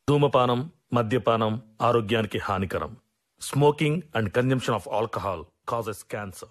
ధూమపానం మద్యపానం ఆరోగ్యానికి హానికరం smoking and consumption of alcohol causes cancer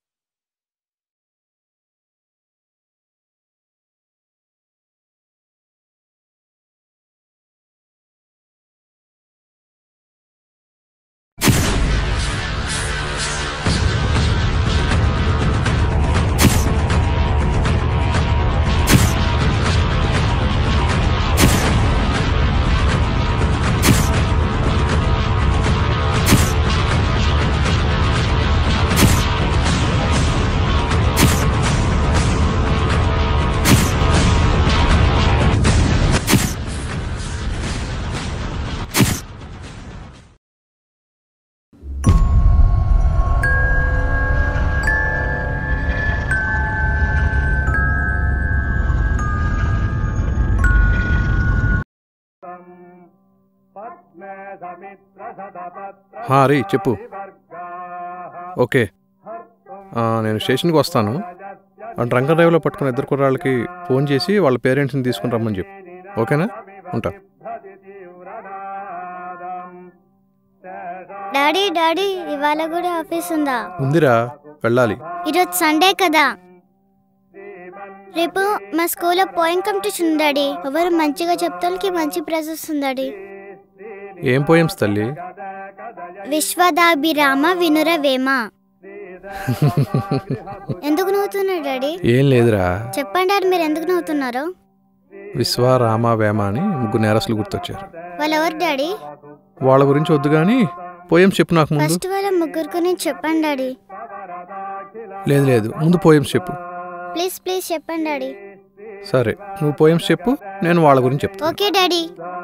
హా, రీ చెప్పు ఓకే ఆ, నేను స్టేషన్కి వస్తాను ఆ డ్రంకన్ డ్రైవ్లో పట్టుకున్న ఇద్దరు కుర్రాళ్ళకి ఫోన్ చేసి వాళ్ళ పేరెంట్స్ని తీసుకుని రమ్మని చెప్పు ఓకేనా ఉంటా డాడీ డాడీ ఇవాళ కూడా ఆఫీస్ ఉందా ఉందిరా వెళ్ళాలి ఈరోజు సండే కదా రేపు మా స్కూల్లో పోయిం కాంపిటీషన్ ఉంది డాడీ ఎవరు మంచిగా చెప్తానికి మంచి ప్రైజ్ వస్తుంది డాడీ ఏం పోయమ్స్ తల్లి విశ్వదాభిరామ వినుర వేమ ఎందుకు నవ్వుతున్నారు డాడీ ఏం లేదురా చెప్పండి డాడీ మీరు ఎందుకు నవ్వుతున్నారు విశ్వ రామ వేమ అని ముగ్గురు నేరస్తులు గుర్తొచ్చారు వాళ్ళు ఎవరు డాడీ వాళ్ళ గురించి వద్దు కానీ పోయమ్స్ చెప్పు నాకు ముందు ఫస్ట్ వాళ్ళ ముగ్గురు గురించి చెప్పండి డాడీ లేదు లేదు ముందు పోయమ్స్ చెప్పు ప్లీజ్ ప్లీజ్ చెప్పండి డాడీ సరే నువ్వు పోయమ్స్ చెప్పు నేను వాళ్ళ గురించి చెప్తాను ఓకే డాడీ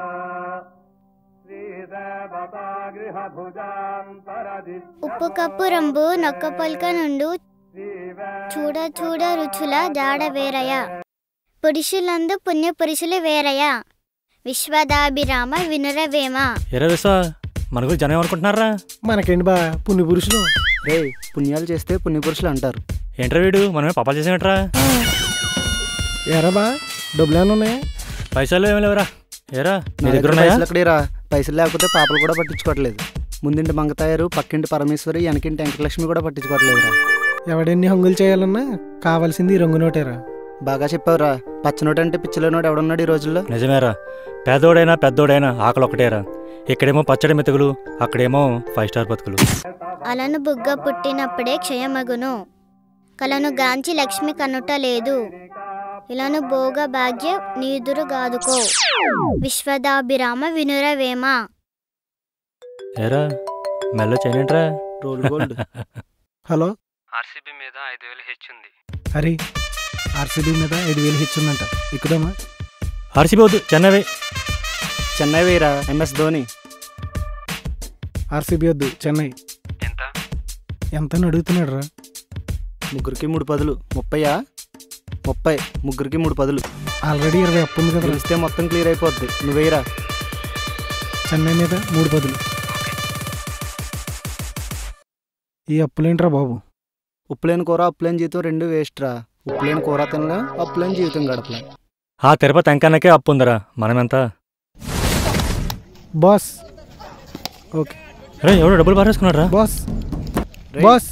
ఉప్పు కప్పు రంబు నొక్క పొలక నుండు చూడ చూడ రుచుల జాడ వేరయ పురుషులందు పుణ్య పురుషులు వేరయ విశ్వదాభిరామ వినురవేమ ఎరా విశ్వ మన గురించి జనం ఏమనుకుంటున్నారా మనకేంటి బా పుణ్య పురుషులు రే పుణ్యాలు చేస్తే పుణ్యపురుషులు అంటారు ఏంట్రా వీడు మనమే పాపాలు చేసేమిట్రా ఎరా బా డబ్బులు ఏమైనా ఉన్నాయా పైసలు ఏమి లేవురా ఏరా నీ నా దగ్గర దగ్గర ఉన్నాయా పైసలు ఎక్కడేరా పైసలు లేకపోతే పాపలు కూడా పట్టించుకోవట్లేదు ముంದಿಂటి మంగతాయారు పక్కింటి పరమేశ్వరి వెనకింటి వెంకటలక్ష్మి కూడా పట్టించుకోవట్లేదురా ఎవడెన్ని హంగులు చేయాలన్నా కావాల్సింది ఈ రంగు నోటేరా బాగా చెప్పావురా పచ్చనోడు అంటే పిచ్చిలోనోడు ఎవడున్నాడు ఈ రోజుల్లో నిజమేరా పేదోడైనా పెద్దోడైనా ఆకలి ఒకటేరా ఇక్కడేమో పచ్చడి మెతుకులు అక్కడేమో ఫైవ్ స్టార్ బతుకులు అలను బుగ్గ పుట్టినప్పుడే క్షయమగును కలను గాంచి లక్ష్మి కనుట లేదు ఇలను భోగ భాగ్య నీదురు గాదుకో విశ్వదాభిరామ వినురవేమ ఏరా మెల్ల చేయనంట్రా రోల్ గోల్డ్ హలో ఆర్సీబీ మీద ఐదు వేలు హెచ్చుంది హరి ఆర్సీబీ మీద ఐదు వేలు హెచ్చుందంట ఎక్కుదామా ఆర్సీబీ వద్దు చెన్నై చెన్నై వేరా ఎంఎస్ ధోని ఆర్సీబీ వద్దు చెన్నై ఎంత ఎంత అని అడుగుతున్నాడు రా ముగ్గురికి మూడు పదులు ముప్పయా ముప్పై ముగ్గురికి మూడు పదులు ఆల్రెడీ ఇరవై అప్పు ఉంది కదా గెలిస్తే మొత్తం క్లియర్ అయిపోద్ది నువ్వేరా చెన్నై మీద మూడు పదులు ఈ అప్పులేంట్రా బాబు ఉప్పులేని కూర అప్పులేని జీవితం రెండు వేస్ట్ రా ఉప్పులేని కూర తినలే అప్పులేని జీవితం గడపలే ఆ తిరుపతి అంకన్నకే అప్పు ఉందరా మనమెంత బాస్ ఓకే రే ఎవడో డబ్బులు పారేసుకున్నాడు రా బాస్ రేయ్. బాస్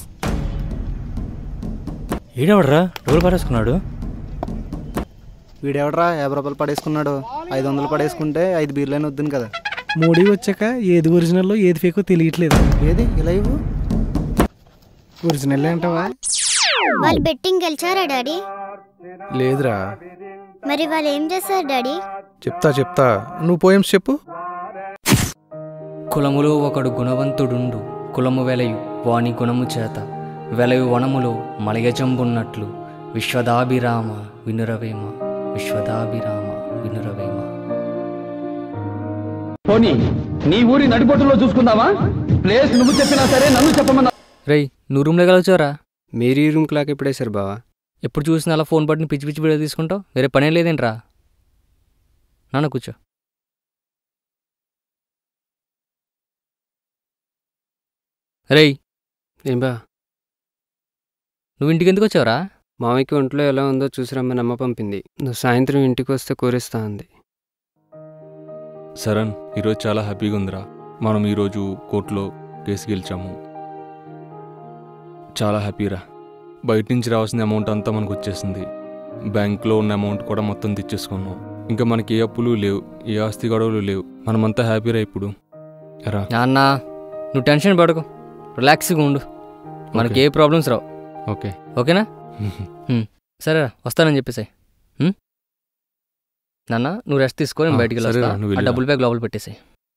ఈడెవడరా డబ్బులు పారేసుకున్నాడు వీడెవడరా యాభై రూపాయలు పడేసుకున్నాడు ఐదు వందలు పడేసుకుంటే ఐదు బీర్లైన వద్దును కదా మోడీ వచ్చాక ఏది ఒరిజినల్లో ఏది ఫేకో తెలియట్లేదు ఏది ఇలా ఇవ్వు ఒరిజినల్ అంటావా వాళ్ళు బెట్టింగ్ గెలిచారా డాడీ లేదురా మరి వాళ్ళు ఏం చేస్తారు డాడీ చెప్తా చెప్తా నువ్వు పోయమ్స్ చెప్పు కులములో ఒకడు గుణవంతుడుండు కులము వెలయు వాని గుణము చేత వెలయు వనములో మలయజంబున్నట్లు విశ్వదాభిరామ వినురవేమ విశ్వదాభిరామ వినురవేమ పోనీ నీ ఊరి నడిబొట్టులో చూసుకుందావా ప్లేస్ నువ్వు చెప్పినా సరే నన్ను చెప్పమన్నా రేయ్ నువ్వు రూమ్లో గెలవచ్చారా మీరు ఈ రూమ్ క్లాక్ ఎప్పుడేసారు బావా ఎప్పుడు చూసినా అలా ఫోన్ పట్టుని పిచ్చి పిచ్చి వీడియో తీసుకుంటావు వేరే పనే లేదేంట్రా నాన్న కూర్చో రేయ్ ఏం బా నువ్వు ఇంటికి ఎందుకు వచ్చావురా మామయ్యకి ఒంట్లో ఎలా ఉందో చూసి రమ్మని అమ్మ పంపింది నువ్వు సాయంత్రం ఇంటికి వస్తే కూరేస్తా అంది సరణ్ ఈరోజు చాలా హ్యాపీగా ఉందిరా మనం ఈరోజు కోర్టులో కేసు గెలిచాము చాలా హ్యాపీరా బయట నుంచి రావాల్సిన అమౌంట్ అంతా మనకు వచ్చేసింది బ్యాంక్లో ఉన్న అమౌంట్ కూడా మొత్తం తెచ్చేసుకున్నాం ఇంకా మనకి ఏ అప్పులు లేవు ఏ ఆస్తి గొడవలు లేవు మనమంతా హ్యాపీరా ఇప్పుడు రా నాన్న నువ్వు టెన్షన్ పడకు రిలాక్స్గా ఉండు మనకి ఏ ప్రాబ్లమ్స్ రావు ఓకే ఓకేనా హ్మ్. సరేరా వస్తానని చెప్పేసాయి నాన్న నువ్వు రెస్ట్ తీసుకొని నేను ఆ, బయటికి సరేరా, వెళ్ళొస్తా. నువ్వు ఆ వెళ్ళిరా. డబుల్ బ్యాగ్ లోపల పెట్టేసాయి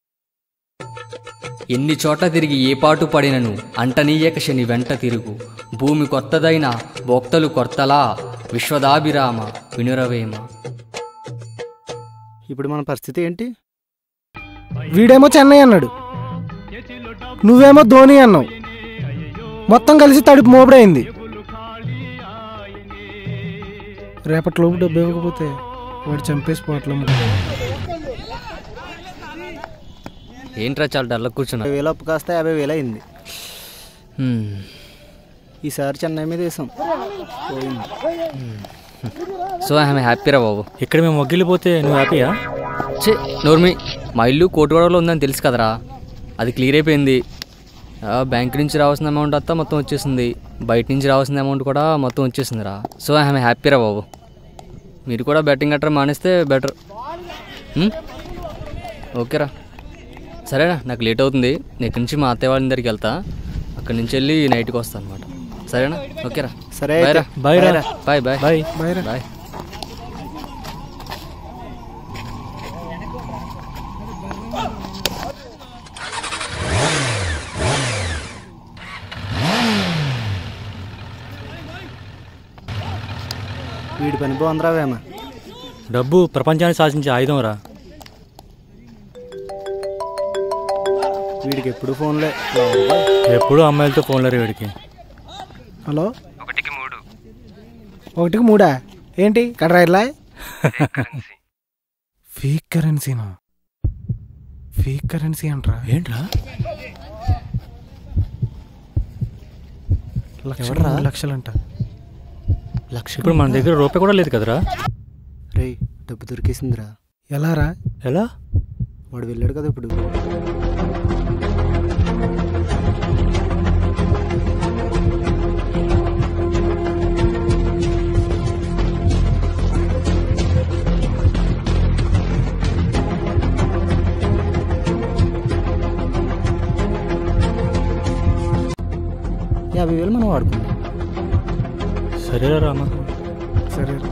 ఎన్ని చోట్ల తిరిగి ఏ పాటు పడినను అంటనీయక శని వెంట తిరుగు భూమి కొత్తదైన భోక్తలు కొత్తలా విశ్వదాభిరామ వినురవేమ ఇప్పుడు మన పరిస్థితి ఏంటి వీడేమో చెన్నై అన్నాడు నువ్వేమో ధోని అన్నావు మొత్తం కలిసి తడుపు మోపుడైంది రేపటిలోపు డబ్బు ఇవ్వకపోతే వాడు చంపేసి పోట్ల ఏంట్రా చాలా డల్లా కూర్చున్నా యాభై వేలు అప్పు కాస్త యాభై వేలు అయింది ఈసారి చెన్నై మీద వేసాం పోయింది సో ఐఎమ్ హ్యాపీరా బాబు ఇక్కడ మేము మొగ్గిలిపోతే నువ్వు హ్యాపీయా చే నోర్మి మా ఇల్లు కోటిగొడవలో ఉందని తెలుసు కదరా అది క్లియర్ అయిపోయింది ఆ, బ్యాంక్ నుంచి రావాల్సిన అమౌంట్ అంతా మొత్తం వచ్చేసింది బయట నుంచి రావాల్సిన అమౌంట్ కూడా మొత్తం వచ్చేసిందిరా సో ఐఎమ్ హ్యాపీరా బాబు మీరు కూడా బెట్టింగ్ గట్రా మానేస్తే బెటర్ ఓకేరా సరేనా నాకు లేట్ అవుతుంది నేను ఇక్కడి నుంచి మా అత్తయ్య వాళ్ళ దగ్గరికి వెళ్తా అక్కడి నుంచి వెళ్ళి నైట్కి వస్తాను అనమాట సరేనా ఓకేరా సరే బాయ్ రా అయితే. బాయ్ రా. బాయ్ బాయ్ బాయ్ బాయ్ రా. బాయ్ వీడి పని బాగుందిరా వేమ డబ్బు ప్రపంచాన్ని శాసించే ఆయుధం రా వీడికి ఎప్పుడు ఫోన్లే ఎప్పుడూ అమ్మాయిలతో ఫోన్లో వీడికి హలో ఒకటికి మూడా ఏంటి కడ్రాయిలా ఫేక్ కరెన్సీనా ఫేక్ కరెన్సీ అంటరా ఏంట్రా లక్ష ఎవడ్రా? మూడు లక్షలంట లక్ష ఇప్పుడు మన దగ్గర రూపాయి కూడా లేదు కదరా రే డబ్బు దొరికేసిందిరా ఎలా రా ఎలా వాడు వెళ్ళాడు కదా ఇప్పుడు యాభై వేలు మనం వాడుకుందాం సరేరా రామా సరే రా.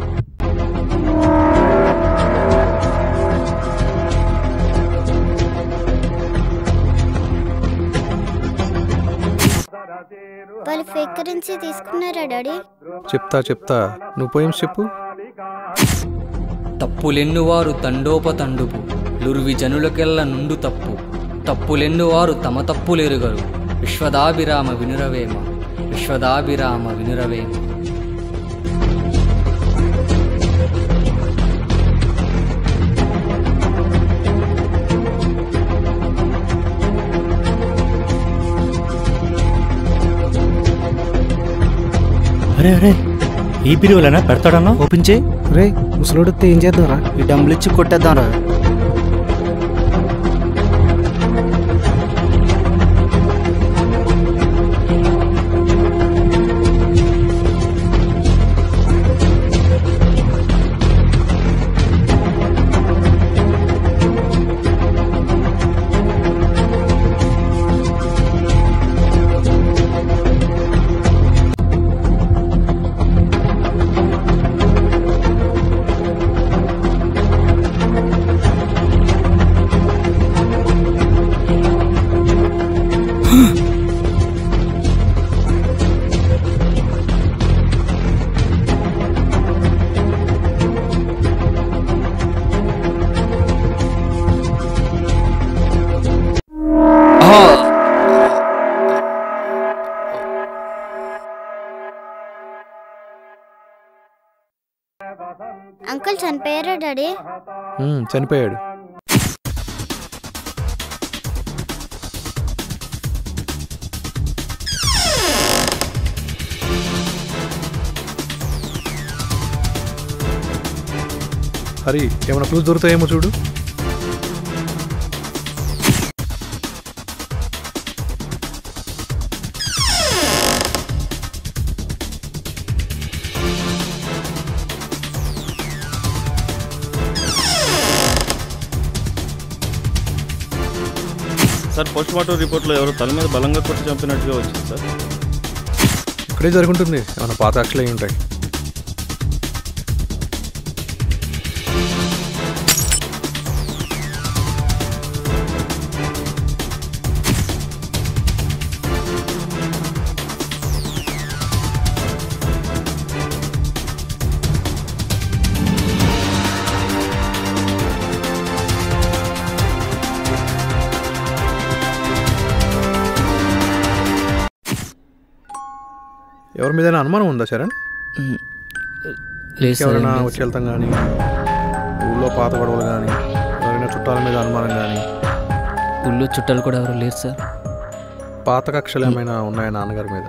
వాళ్ళు ఫేక్ కరెన్సీ తీసుకున్నారా డాడీ చెప్తా చెప్తా నువ్వు పోయిమ్స్ చెప్పు తప్పులెన్నువారు తండోపతండుపు లుర్వి జనులకెల్ల నుండు తప్పు తప్పులెన్నువారు తమ తప్పులెరుగరు విశ్వదాభిరామ వినురవేమ విశ్వదాభిరామ వినురవేమ అరే అరే ఈ బీరువాలైనా పెడతాడన్నా ఓపెన్ చేయి రే ముసలోడు వస్తే ఏం చేద్దాం రా ఈ డబ్బులు ఇచ్చి కొట్టేద్దాం రా అంకుల్ చనిపోయారా డాడీ ఉమ్, చనిపోయాడు హరి ఏమైనా క్లూస్ దొరుకుతాయేమో చూడు సార్ పోస్ట్ మార్టం రిపోర్ట్లో ఎవరో తల మీద బలంగా కొట్టి చంపినట్టుగా వచ్చింది సార్ ఇక్కడే జరుగుంటుంది ఏమైనా పాత అక్షలు అయి ఉంటాయి ఎవరి మీదైనా అనుమానం ఉందా శరణ్ లేదు సార్, ఎవరైనా ఏం లేదు వచ్చి వెళ్తాం కానీ ఊళ్ళో పాత గొడవలు కానీ ఎవరైనా చుట్టాల మీద అనుమానం కానీ ఊళ్ళో చుట్టాలు కూడా ఎవరు లేరు సార్ పాత కక్షలు ఏమైనా ఉన్నాయా నాన్నగారి మీద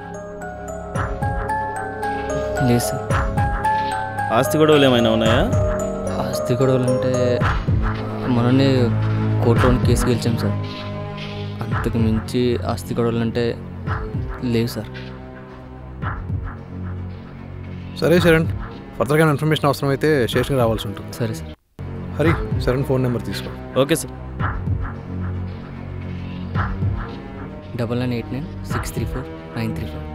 లేదు సార్ ఆస్తి గొడవలు ఏమైనా ఉన్నాయా ఆస్తి గొడవలు అంటే మననే కోర్టులో కేసు గెలిచాం సార్ అంతకు మించి ఆస్తి గొడవలు అంటే లేవు సార్ సరే శరణ్ ఫర్దర్గా ఇన్ఫర్మేషన్ అవసరం అయితే స్టేషన్కి రావాల్సి ఉంటుంది సరే sir Hari Sharan phone number తీసుకో okay sir double nine eight nine six three four nine three four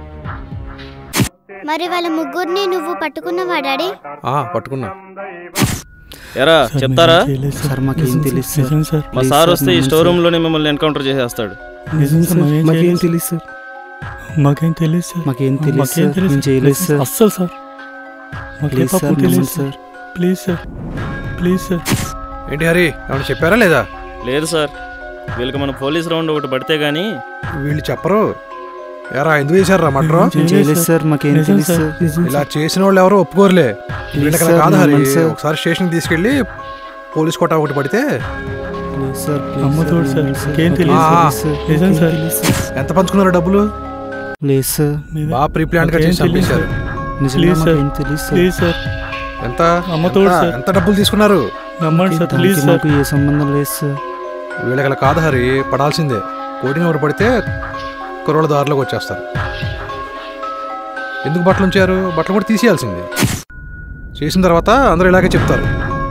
మరి వాళ్ళ ముగ్గురిని నువ్వు పట్టుకున్నావా డాడీ ఆ, పట్టుకున్నా ఎరా చెప్తారా సార్ మాకేం తెలియదు సార్ మా ప్లీజ్ సార్ సార్, వస్తే ఈ నమ్మండి స్టోర్ సార్. రూమ్ లోనే మిమ్మల్ని ఎన్కౌంటర్ చేసేస్తాడు నిజం సార్ మాకేం తెలియదు సార్ మాకేం తెలియదు సార్ మాకేం తెలియదు మాకేం సార్ తెలియదు మేము చేయలేదు సార్ అస్సలు సార్ మాకే ప్లీజ్ పాపం సార్, తెలియదు నమ్మండి sir please sir please sir ఏంటి హరి ఏమైనా చెప్పారా లేదా లేదు సార్ వీళ్ళకి మన పోలీస్ రౌండ్ ఒకటి పడితే గానీ వీళ్ళు చెప్పరు ఎరా ఎందుకు చేశారా మటర్ మేము చేయలేదు సార్ మాకేం తెలియదు సార్ ఇలా చేసిన వాళ్ళు ఎవరు ఒప్పుకోరులే ప్లీజ్ వీళ్ళకి సార్, కాదు హరి నమ్మండి సార్. ఒకసారి స్టేషన్కి తీసుకెళ్ళి పోలీస్ కోట ఒకటి పడితే ప్లీజ్ సార్ ప్లీజ్ అమ్మ సార్, తోడు సార్ నమ్మండి సార్. మాకేం మాకేం తెలియదు ఆ, సార్. నిజం మాకేం సార్. తెలియదు సార్. ఎంత పంచుకున్నారు డబ్బులు లేదు సార్ బాగా ప్రీ ప్లాన్ గా మాకేం చేసి తెలియదు చంపేశారు నిజంగా ప్లీజ్ సార్. మాకేం తెలియదు సార్ ప్లీజ్ సార్ ఎంత అమ్మ తోడు ఎంత- సార్. ఎంత డబ్బులు తీసుకున్నారు నమ్మండి సార్ దానికి ప్లీజ్ సార్ మాకు ఏ సంబంధం లేదు సార్ వీళ్ళకి అలా కాదు హరి పడాల్సిందే కోటింగ్ ఒకటి పడితే కుర్రోళ్ళ దారిలోకి వచ్చేస్తారు ఎందుకు బట్టలు ఉంచారు బట్టలు కూడా తీసేయాల్సిందే చేసిన తర్వాత అందరూ ఇలాగే చెప్తారు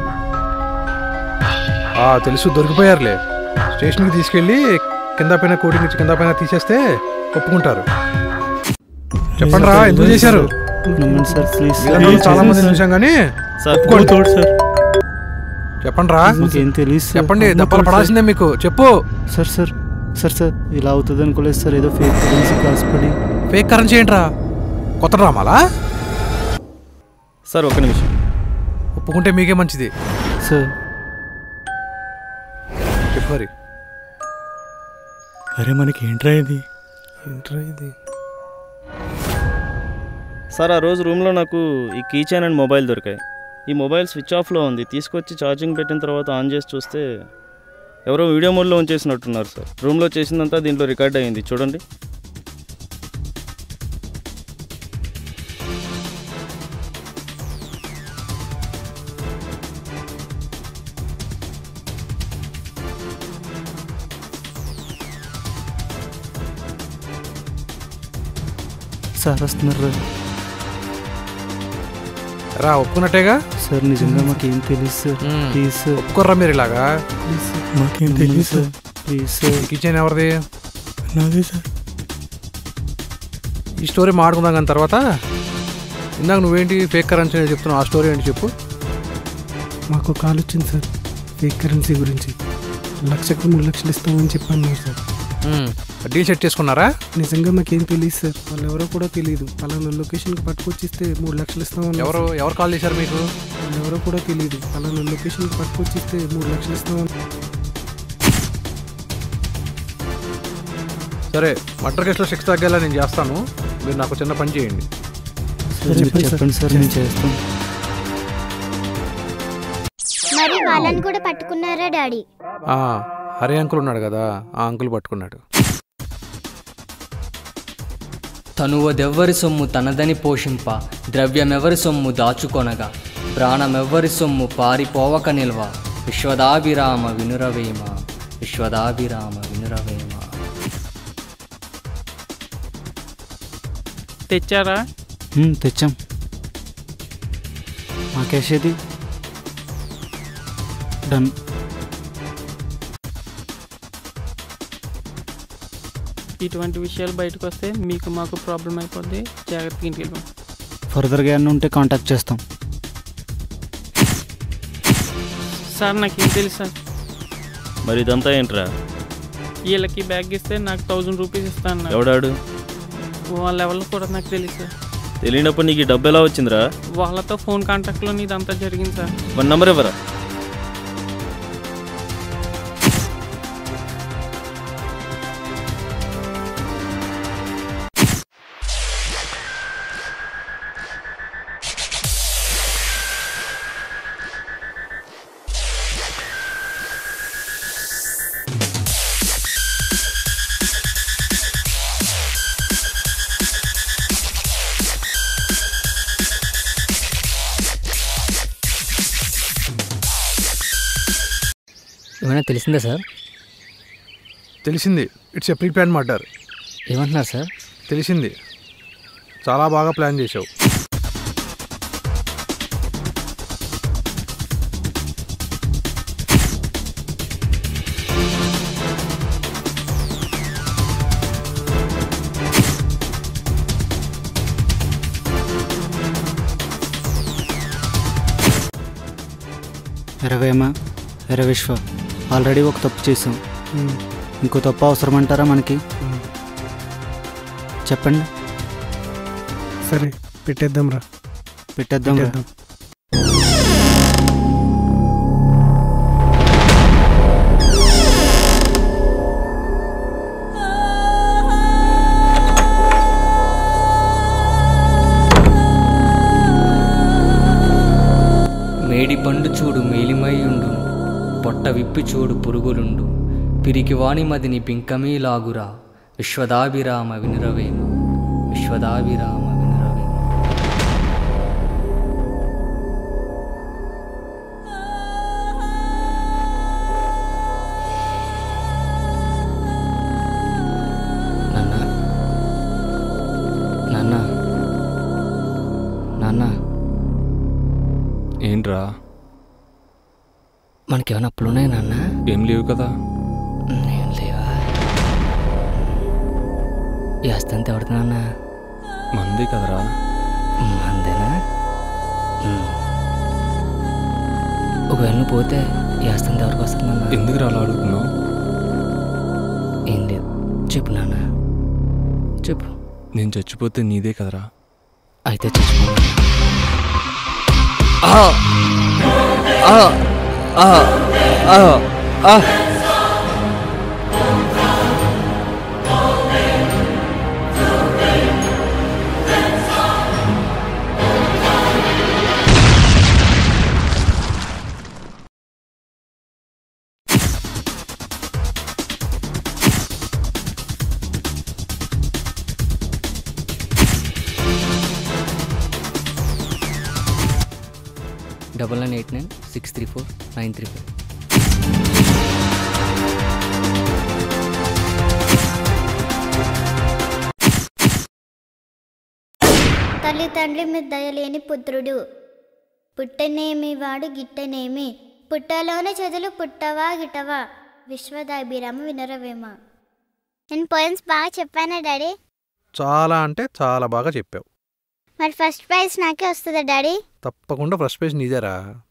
ఆ తెలుసు దొరికిపోయారులే స్టేషన్కి తీసుకెళ్ళి కింద పైన కోటింగ్ ఇచ్చి కింద పైన తీసేస్తే ఒప్పుకుంటారు చెప్పండి రా ఎందుకు చేశారు నమ్మండి సార్ ప్లీజ్ సార్ ఇలాంటి వాళ్ళు చాలా మంది చూసాం కానీ సార్ అమ్మ ఒప్పుకోండి తోడు సార్ చెప్పండి రా మాకేం తెలియదు సార్ చెప్పండి అమ్మ దెబ్బలు తోడు సార్. పడాల్సిందే మీకు చెప్పు సార్ సార్ సార్ సార్ ఇలా అవుతుంది అనుకోలేదు సార్ ఏదో ఫేక్ కరెన్సీ కాసుపడి ఫేక్ కరెన్సీ ఏంట్రా కొత్త డ్రామాలా సార్ ఒక నిమిషం ఒప్పుకుంటే మీకే మంచిది సార్ చెప్పు మరి అరే మనకి ఏంట్రా ఇది ఏంట్రా ఇది సార్ ఆ రోజు రూమ్లో నాకు ఈ కీ చైన్ అండ్ మొబైల్ దొరికాయి ఈ మొబైల్ స్విచ్ ఆఫ్లో ఉంది తీసుకొచ్చి ఛార్జింగ్ పెట్టిన తర్వాత ఆన్ చేసి చూస్తే ఎవరో వీడియో మోడ్లో ఉంచేసినట్టున్నారు సార్ రూమ్లో చేసిందంతా దీంట్లో రికార్డ్ అయ్యింది చూడండి సార్ వస్తున్నారు రా ఒప్పుకున్నట్టేగా సార్ నిజంగా మాకేం తెలియదు సార్ మ్మ్. ప్లీజ్ సార్ ఒప్పుకోర్రా మీరు ఇలాగా ప్లీజ్ సార్ మాకేం నమ్మండి తెలియదు sir sir please sir kitchen ఎవరిది నాదే సార్ ఈ స్టోరీ మాడుకుందాం కానీ తర్వాత ఇందాక నువ్వేంటి ఫేక్ కరెన్సీ అని చెప్తున్నావు ఆ స్టోరీ ఏంటి చెప్పు మాకు కాల్ వచ్చింది సార్ ఫేక్ కరెన్సీ గురించి లక్షకు మూడు లక్షలు ఇస్తామని చెప్పాను సార్ డీల్ సెట్ చేసుకున్నారా నిజంగా మాకేం తెలియదు సార్ వాళ్ళు ఎవరో కూడా తెలియదు పలానా లొకేషన్కి పట్టుకొచ్చిస్తే మూడు లక్షలు ఇస్తామని ఎవరు ఎవరు కాల్ చేశారు మీకు వాళ్ళు ఎవరో కూడా తెలియదు పలానా లొకేషన్కి పట్టుకొచ్చిస్తే మూడు లక్షలు ఇస్తామని సరే మర్డర్ కేసులో శిక్ష తగ్గేలా నేను చేస్తాను మీరు నాకు చిన్న పని చేయండి సార్ మీరు చెప్పండి సార్ నేను చేస్తాను మరి వాళ్ళని కూడా పట్టుకున్నారా డాడీ ఆ, హరి అంకుల్ ఉన్నాడు కదా ఆ అంకుల్ పట్టుకున్నాడు తనువదెవ్వరి సొమ్ము తనదని పోషింప ద్రవ్యమెవరి సొమ్ము దాచుకొనగా ప్రాణమెవ్వరి సొమ్ము పారిపోవక నిల్వ విశ్వదాభిరామ వినురవేమ విశ్వదాభిరామ వినురవేమ తెచ్చారా మ్మ్, తెచ్చాం మా క్యాష్ ఏది డన్ ఇటువంటి విషయాలు బయటకు వస్తే మీకు మాకు ప్రాబ్లం అయిపోద్ది జాగ్రత్తగా ఇంటికి వెళ్ళిపోండి ఫర్దర్గా ఏమైనా ఉంటే కాంటాక్ట్ చేస్తాం సార్ నాకేం తెలుసు సార్ మరి ఇదంతా ఏంట్రా వీళ్ళకి బ్యాగ్ ఇస్తే నాకు థౌజండ్ రూపీస్ ఇస్తాను ఎవడాడు వాళ్ళ ఎవరు కూడా నాకు తెలియదు సార్ తెలియనప్పుడు నీకు ఈ డబ్బు ఎలా వచ్చిందిరా వాళ్ళతో ఫోన్ కాంటాక్ట్లో ఇదంతా జరిగింది సార్ వన్ నంబర్ ఇవ్వరా ఏమైనా తెలిసిందా సార్ తెలిసింది it's a pre plan murder ఏమంటున్నారు సార్ తెలిసింది చాలా బాగా ప్లాన్ చేసావు ఎరవేమ ఎర విశ్వ ఆల్రెడీ ఒక తప్పు చేసాం మ్మ్. ఇంకో తప్పు అవసరం అంటారా మనకి చెప్పండి సరే పెట్టేద్దాం రా పెట్టేద్దాం రా. మేడి పండు చూడు మేలిమయ్యుండు పొట్ట విప్పి చూడు పురుగులుండు పిరికివాణి మదిని పింకమీ లాగురా విశ్వదాభిరామ వినురవేమ విశ్వదాభిరామ వినురవేమ నాన్న నాన్న నాన్న ఏంట్రా మనకేమైనా అప్పులున్నాయా నాన్న ఏం లేవు కదా ఏం లేవా ఈ ఆస్తి అంతా ఎవరిది నాన్న మందే కదరా అంతేనా ఒకవేళ నువ్వు పోతే ఈ ఆస్తి అంతా ఎవరికి వస్తుంది నాన్న ఎందుకు అలా అడుగుతున్నావు ఏం లేదు చెప్పు నాన్న చెప్పు నేను చచ్చిపోతే నీదే కదరా అయితే చచ్చిపో double nine eight nine six three four nine three five తల్లి తండ్రి మీద దయలేని పుత్రుడు పుట్టనేమి వాడు గిట్టనేమి పుట్టలోని చెదులు పుట్టవా గిట్టవా విశ్వదాభిరామ వినరవేమ నేను పోయిమ్స్ బాగా చెప్పానా డాడీ చాలా అంటే చాలా బాగా చెప్పావు మరి ఫస్ట్ ప్రైజ్ నాకే వస్తుందా డాడీ తప్పకుండా ఫస్ట్ పేజ్ నీదేరా